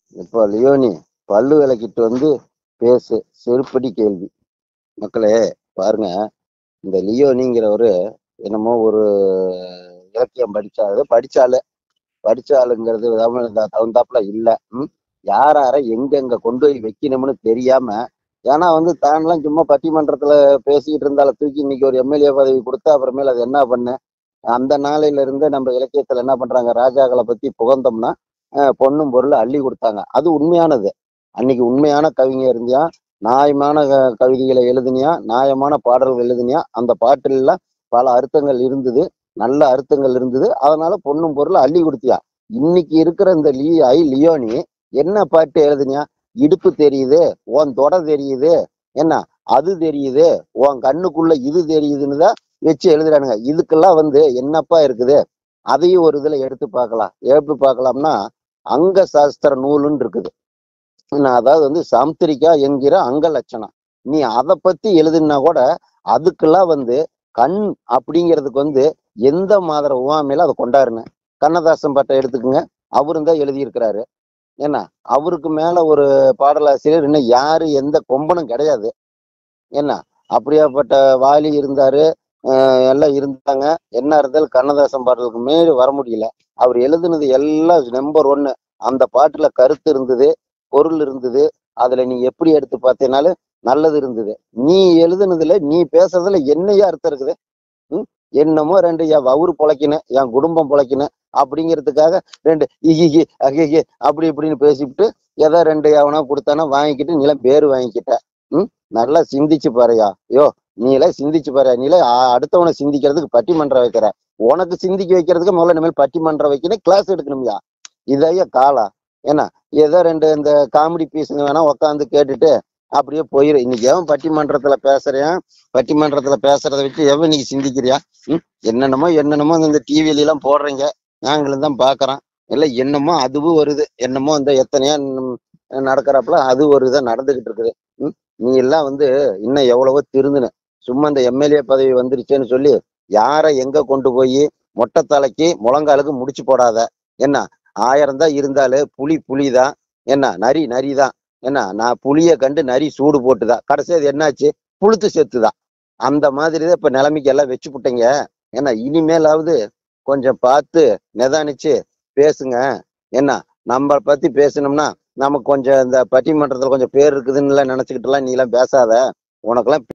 இப்போ லியோனி பல்லு விளக்கிட்டு வந்து பேசு செருப்படி கேள்வி மக்களே பாருங்க இந்த லியோனிங்கிறவரு என்னமோ ஒரு இலக்கியம் படிச்சாரு படிச்சாலு படிச்ச ஆளுங்கிறது விதாம இந்த தகுந்தாப்புல இல்ல ம் யார யார எங்கெங்க கொண்டு போய் வைக்கணும்னு தெரியாம ஏன்னா வந்து தான்லாம் சும்மா பட்டிமன்றத்துல பேசிக்கிட்டு இருந்தால தூக்கி இன்னைக்கு ஒரு எம்எல்ஏ பதவி கொடுத்து அப்புறமேல அது என்ன பண்ண அந்த நாளையில இருந்து நம்ம இலக்கியத்துல என்ன பண்றாங்க ராஜாக்களை பத்தி புகழ்ந்தோம்னா அஹ், பொண்ணும் பொருள் அள்ளி கொடுத்தாங்க அது உண்மையானது அன்னைக்கு உண்மையான கவிஞர் இருந்தியா நியாயமான க- கவிதைகளை எழுதினியா நியாயமான பாடல்கள் எழுதினியா அந்த பாட்டுல பல அர்த்தங்கள் இருந்தது நல்ல அர்த்தங்கள் இருந்தது அதனால பொண்ணும் பொருள் அள்ளி கொடுத்தியா இன்னைக்கு இருக்கிற இந்த லீ ஐ லியோனி என்ன பாட்டு எழுதுனியா இடுப்பு தெரியுது உன் தொடை தெரியுது என்ன அது தெரியுது உன் கண்ணுக்குள்ள இது தெரியுதுன்னு தான் வச்சு எழுதுறானுங்க இதுக்கெல்லாம் வந்து என்னப்பா இருக்குது அதையும் ஒரு இதுல எடுத்து பார்க்கலாம் எப்படி பார்க்கலாம்னா அங்க சாஸ்திர நூலுன்னு இருக்குது என்ன, அதாவது வந்து சாம்திரிகா என்கிற அங்க லட்சணம் நீ அதை பத்தி எழுதுனா கூட அதுக்கெல்லாம் வந்து கண் அப்படிங்கிறதுக்கு வந்து எந்த மாதிரி உவாமையில அதை கொண்டாருன கண்ணதாசன் பாட்டை எடுத்துக்கோங்க அவரும் தான் எழுதியிருக்கிறாரு என்ன அவருக்கு மேல ஒரு பாடலாசிரியர் இன்னும் யாரு எந்த கொம்பனும் கிடையாது என்ன அப்படியாப்பட்ட வாலி இருந்தாரு அஹ் எல்லாம் இருந்தாங்க என்ன இருந்தாலும் கண்ணதாசன் பாடலுக்கு மேலே வர முடியல அவர் எழுதுனது எல்லாம் நம்பர் ஒன்னு அந்த பாட்டுல கருத்து இருந்தது பொருள் இருந்தது அதுல நீ எப்படி எடுத்து பார்த்தேனாலும் நல்லது இருந்தது நீ எழுதுனதுல நீ பேசுறதுல என்னையா அர்த்தம் இருக்குது ம்? என்னமோ ரெண்டு என் வவுறு பொழைக்கணும் என் குடும்பம் பொழைக்கணும் அப்படிங்கிறதுக்காக ரெண்டு இகி அகி அப்படி இப்படின்னு பேசிவிட்டு ஏதோ ரெண்டு எவனோ கொடுத்தானோ வாங்கிக்கிட்டு நீ எல்லாம் பேர் வாங்கிக்கிட்ட ம் நல்லா சிந்திச்சு பாருயா யோ நீ எல்லாம் சிந்திச்சு பாரு நீ எல்லாம் அ- அடுத்தவனை சிந்திக்கிறதுக்கு பட்டிமன்றம் வைக்கிற உனக்கு சிந்திக்க வைக்கிறதுக்கு முதல்ல இனிமேல் பட்டிமன்றம் வைக்கணும் கிளாஸ் எடுக்கணும்யா இதையா காலா என்ன ஏதோ ரெண்டு இந்த காமெடி பீஸுங்க வேணா உட்காந்து கேட்டுட்டு அப்படியே போயிரு இன்னைக்கு எவன் பட்டிமன்றத்துல பேசுறேன் பட்டிமன்றத்துல பேசுறத வச்சு எவன் இன்னைக்கு சிந்திக்கிறியா ம் என்னென்னமோ என்னென்னமோ இந்த டிவில எல்லாம் போடுறீங்க நாங்களும் தான் பாக்குறோம் இல்ல என்னமோ அதுவும் வருது என்னமோ இந்த எத்தனையோ ம், நடக்கறப்பல அது ஒரு இதை நடந்துகிட்டு இருக்குது ம் நீ எல்லாம் வந்து இன்னும் எவ்வளவோ திருந்துன சும்மா இந்த எம்எல்ஏ பதவி வந்துருச்சேன்னு சொல்லி யாரை எங்க கொண்டு போய் மொட்டை தலைக்கு முழங்காலுக்கு முடிச்சு போடாத என்ன ஆயிரம் தான் இருந்தாலு புலி புலிதான் என்ன நரி நரிதான் என்ன நான் புளிய கண்டு நரி சூடு போட்டுதான் கடைசி அது என்னாச்சு புழுத்து செத்துதான் அந்த மாதிரி தான் இப்ப நிலைமைக்கு எல்லாம் வச்சு புட்டீங்க ஏன்னா இனிமேலாவது கொஞ்சம் பார்த்து நிதானிச்சு பேசுங்க என்ன நம்ம பத்தி பேசணும்னா நமக்கு கொஞ்சம் இந்த பட்டிமன்றத்துல கொஞ்சம் பேர் இருக்குதுன்னு எல்லாம் நினைச்சுக்கிட்டு எல்லாம் நீ எல்லாம் பேசாத உனக்கெல்லாம்